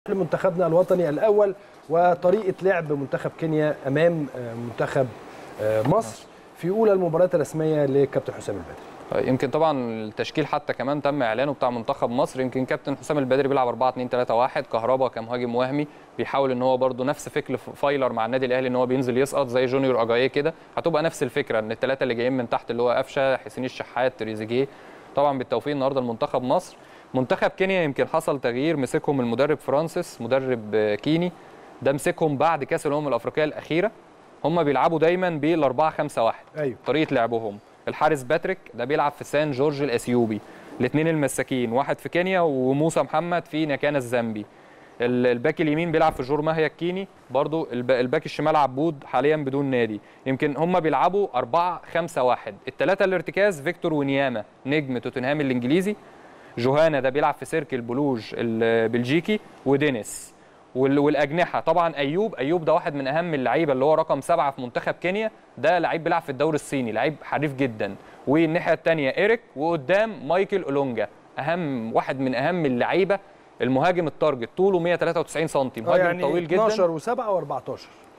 لمنتخبنا الوطني الاول وطريقه لعب منتخب كينيا امام منتخب مصر في اولى المباريات الرسميه لكابتن حسام البدري يمكن طبعا التشكيل حتى كمان تم اعلانه بتاع منتخب مصر يمكن كابتن حسام البدري بيلعب 4 2 3 1 كهربا كمهاجم وهمي بيحاول ان هو برده نفس فكر فايلر مع النادي الاهلي ان هو بينزل يسقط زي جونيور اجاييه كده هتبقى نفس الفكره ان الثلاثه اللي جايين من تحت اللي هو قفشه حسين الشحات تريزيجيه طبعا بالتوفيق النهارده لمنتخب مصر منتخب كينيا يمكن حصل تغيير مسكهم المدرب فرانسيس مدرب كيني ده مسكهم بعد كاس الامم الافريقيه الاخيره هم بيلعبوا دايما بال 4 5 1 أيوه. طريقه لعبهم الحارس باتريك ده بيلعب في سان جورج الاثيوبي الاثنين المساكين واحد في كينيا وموسى محمد في نكانا الزامبي الباك اليمين بيلعب في جور ماهيا الكيني برضو الباك الشمال عبود حاليا بدون نادي يمكن هم بيلعبوا 4 5 1 الثلاثه الارتكاز فيكتور ونياما نجم توتنهام الانجليزي جوهانا ده بيلعب في سيرك البلوج البلجيكي ودينيس والاجنحه طبعا ايوب ايوب ده واحد من اهم اللعيبه اللي هو رقم سبعه في منتخب كينيا ده لعيب بيلعب في الدوري الصيني لعيب حريف جدا والناحيه الثانيه ايريك وقدام مايكل اولونجا اهم واحد من اهم اللعيبه المهاجم التارجت طوله 193 سم مهاجم يعني طويل جدا 12 و7 و14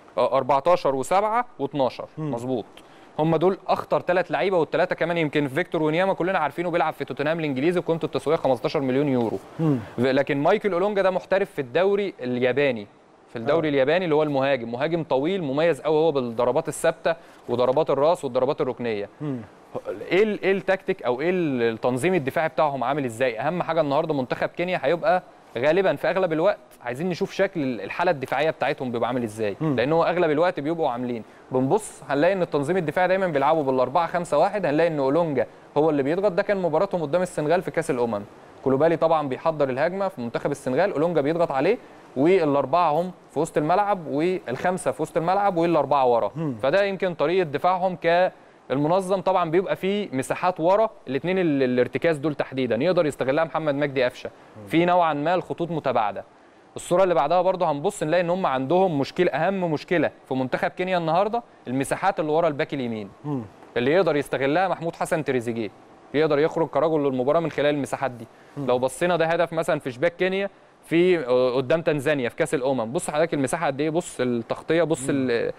14 و7 و12 مظبوط هم دول اخطر ثلاث لعيبه والثلاثه كمان يمكن فيكتور ونياما كلنا عارفينه بيلعب في توتنهام الانجليزي وقيمته التسويقيه 15 مليون يورو مم. لكن مايكل اولونجا ده محترف في الدوري الياباني في الدوري آه. الياباني اللي هو المهاجم مهاجم طويل مميز قوي هو بالضربات الثابته وضربات الراس والضربات الركنيه مم. ايه ال- ايه التكتيك او ايه التنظيم الدفاعي بتاعهم عامل ازاي اهم حاجه النهارده منتخب كينيا هيبقى غالبا في اغلب الوقت عايزين نشوف شكل الحاله الدفاعيه بتاعتهم بيبقى عامل ازاي مم. لان هو اغلب الوقت بيبقوا عاملين بنبص هنلاقي ان التنظيم الدفاعي دايما بيلعبوا بالاربعه خمسة واحد هنلاقي ان اولونجا هو اللي بيضغط ده كان مباراتهم قدام السنغال في كاس الامم كولوبالي طبعا بيحضر الهجمه في منتخب السنغال اولونجا بيضغط عليه والاربعه هم في وسط الملعب والخمسه في وسط الملعب والاربعه ورا مم. فده يمكن طريقه دفاعهم ك المنظم طبعا بيبقى فيه مساحات ورا الاثنين الارتكاز دول تحديدا يقدر يستغلها محمد مجدي قفشه في نوعا ما الخطوط متباعده الصوره اللي بعدها برضه هنبص نلاقي ان هم عندهم مشكله اهم مشكله في منتخب كينيا النهارده المساحات اللي ورا الباك اليمين مم. اللي يقدر يستغلها محمود حسن تريزيجيه يقدر يخرج كرجل للمباراه من خلال المساحات دي لو بصينا ده هدف مثلا في شباك كينيا في قدام تنزانيا في كاس الامم بص حضرتك المساحه قد ايه بص التغطيه بص ال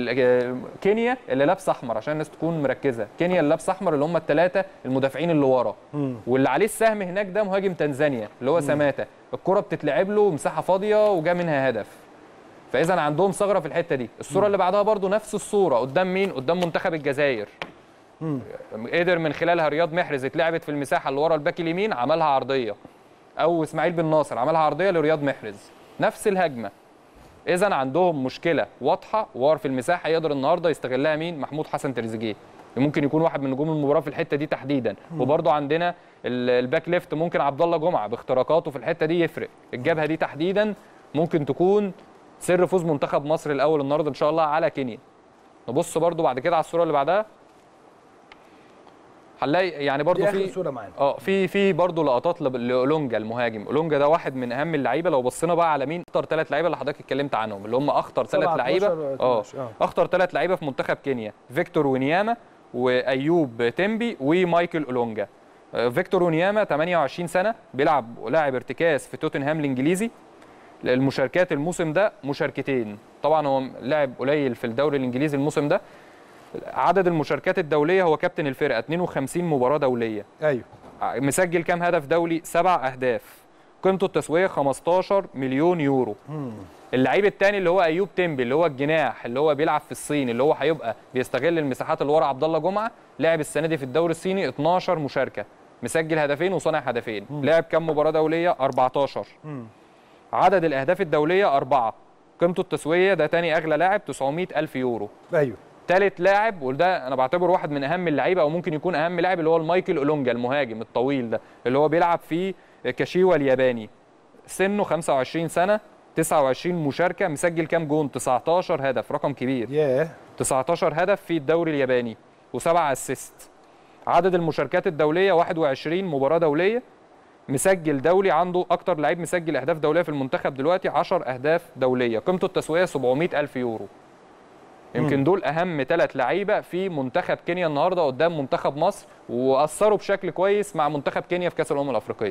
ال كينيا اللي لابس احمر عشان الناس تكون مركزه كينيا اللي لابس احمر اللي هم الثلاثه المدافعين اللي ورا مم. واللي عليه السهم هناك ده مهاجم تنزانيا اللي هو سماتا الكره بتتلعب له مساحه فاضيه وجا منها هدف فاذا عندهم ثغره في الحته دي الصوره اللي بعدها برضو نفس الصوره قدام مين قدام منتخب الجزائر مم. قدر من خلالها رياض محرز اتلعبت في المساحه اللي ورا الباك اليمين عملها عرضيه او اسماعيل بن ناصر عملها عرضيه لرياض محرز نفس الهجمه اذا عندهم مشكله واضحه ور في المساحه يقدر النهارده يستغلها مين محمود حسن تريزيجيه ممكن يكون واحد من نجوم المباراه في الحته دي تحديدا وبرده عندنا ال- الباك ليفت ممكن عبد الله جمعه باختراقاته في الحته دي يفرق الجبهه دي تحديدا ممكن تكون سر فوز منتخب مصر الاول النهارده ان شاء الله على كينيا نبص برده بعد كده على الصوره اللي بعدها هنلاقي يعني دي برده اخر في صوره معانا اه في في برضه لقطات لب- لاولونجا المهاجم اولونجا ده واحد من اهم اللعيبه لو بصينا بقى على مين اخطر ثلاث لعيبه اللي حضرتك اتكلمت عنهم اللي هم اخطر ثلاث 17 لعيبه و اه 12 آه. اخطر ثلاث لعيبه في منتخب كينيا فيكتور ونياما وايوب تيمبي ومايكل اولونجا آه، فيكتور ونياما 28 سنه بيلعب لاعب ارتكاز في توتنهام الانجليزي المشاركات الموسم ده مشاركتين طبعا هو لاعب قليل في الدوري الانجليزي الموسم ده عدد المشاركات الدوليه هو كابتن الفرقه 52 مباراه دوليه ايوه مسجل كام هدف دولي؟ سبع أهداف قيمته التسويقية 15 مليون يورو مم. اللعيب الثاني اللي هو أيوب تيمبي اللي هو الجناح اللي هو بيلعب في الصين اللي هو هيبقى بيستغل المساحات اللي ورا عبد الله جمعة لعب السنة دي في الدوري الصيني 12 مشاركة مسجل هدفين وصانع هدفين لعب كام مباراة دولية 14 مم. عدد الأهداف الدولية أربعة قيمته التسويقية ده تاني أغلى لاعب 900 ألف يورو ايوه ثالث لاعب وده انا بعتبره واحد من اهم اللعيبه او ممكن يكون اهم لاعب اللي هو المايكل اولونجا المهاجم الطويل ده اللي هو بيلعب في كاشيوا الياباني سنه 25 سنه 29 مشاركه مسجل كام جون 19 هدف رقم كبير ياه 19 هدف في الدوري الياباني وسبعة اسيست عدد المشاركات الدوليه 21 مباراه دوليه مسجل دولي عنده اكتر لعيب مسجل اهداف دوليه في المنتخب دلوقتي 10 اهداف دوليه قيمته التسويقيه 700 الف يورو يمكن دول اهم ثلاث لعيبه في منتخب كينيا النهارده قدام منتخب مصر واثروا بشكل كويس مع منتخب كينيا في كاس الامم الافريقيه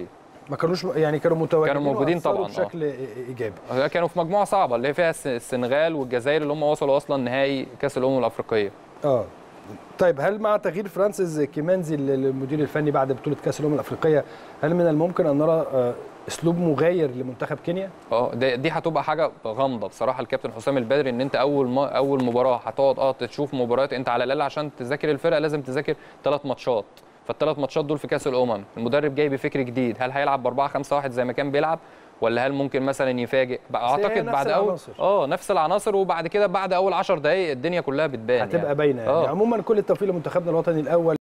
ما كانوش يعني كانوا متواجدين كانوا موجودين وأثروا طبعاً، آه. بشكل ايجابي هي كانوا في مجموعه صعبه اللي هي فيها الس- السنغال والجزائر اللي هم وصلوا اصلا نهائي كاس الامم الافريقيه اه طيب هل مع تغيير فرانسيس كيمانزي المدير الفني بعد بطوله كاس الامم الافريقيه هل من الممكن ان نرى آه، اسلوب مغاير لمنتخب كينيا؟ اه دي, دي هتبقى حاجه غامضه بصراحه الكابتن حسام البدري ان انت اول ما اول مباراه هتقعد اه تشوف مباريات انت على الاقل عشان تذاكر الفرقه لازم تذاكر ثلاث ماتشات فالثلاث ماتشات دول في كاس الامم المدرب جاي بفكر جديد هل هيلعب ب 4 5 1 زي ما كان بيلعب ولا هل ممكن مثلا يفاجئ بقى بس هي اعتقد نفس بعد اول العناصر. اه نفس العناصر وبعد كده بعد اول 10 دقائق الدنيا كلها بتبان هتبقى يعني. باينه يعني آه. عموما كل التوفيق لمنتخبنا الوطني الاول